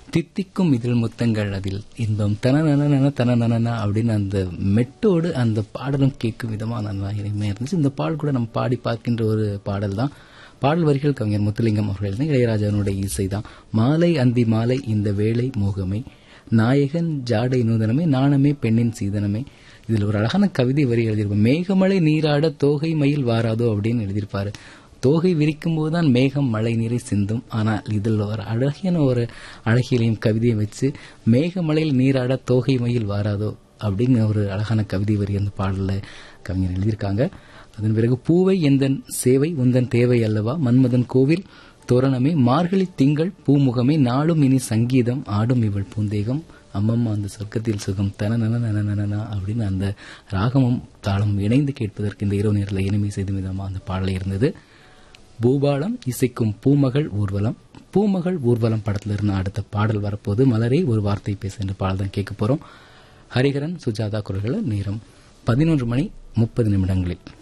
தித்திக்கும் இதில் முத்தங்கள் அதில் இன்பம் தனநன தனநன அப்படின்னு அந்த மெட்டோடு அந்த பாடலும் கேட்கும் விதமாக நல்லா இனிமையாக இருந்துச்சு இந்த பாடல் கூட நம்ம பாடி பார்க்கின்ற ஒரு பாடல் தான் பாடல் வரிகள் கவிஞர் முத்துலிங்கம் அவர்கள் எழுதின இளையராஜாவினுடைய இசை தான் மாலை அந்தி மாலை இந்த வேளை மோகமே நாயகன் ஜாடை நூதனமே நாணமே பெண்ணின் சீதனமே இதில் ஒரு அழகான கவிதை வரி எழுதியிருப்பார் மேகமலை நீராட தோகை மயில் வாராதோ அப்படின்னு எழுதியிருப்பாரு தோகை விரிக்கும் போதுதான் மேகம் மழை நீரை சிந்தும் ஆனால் இதில் ஒரு அழகியான ஒரு அழகியலையும் கவிதையும் வச்சு மேகமலையில் நீராட தோகை மயில் வாராதோ அப்படிங்கிற ஒரு அழகான கவிதை வரி அந்த பாடலில் கவிஞர் எழுதியிருக்காங்க அதன் பிறகு பூவை எந்தன் சேவை உந்தன் தேவை அல்லவா மன்மதன் கோவில் தோரணமே மார்கழி திங்கள் பூமுகமே நாளும் இனி சங்கீதம் ஆடும் இவள் பூந்தேகம் அம்மம்மா அந்த சொர்க்கத்தில் சுகம் தன நன அப்படின்னு அந்த ராகமும் தாளமும் இணைந்து கேட்பதற்கு இந்த இரவு நேரில் இனிமை செய்து விதமா அந்த பாடல் இருந்தது பூபாலம் இசைக்கும் பூமகள் ஊர்வலம் பூமகள் ஊர்வலம் படத்துல இருந்து அடுத்த பாடல் வரப்போது மலரே ஒரு வார்த்தை பேசு என்ற பாடல் தான் கேட்க போறோம் ஹரிஹரன் சுஜாதா குரல்கள் நேரம் பதினொன்று மணி முப்பது நிமிடங்களில்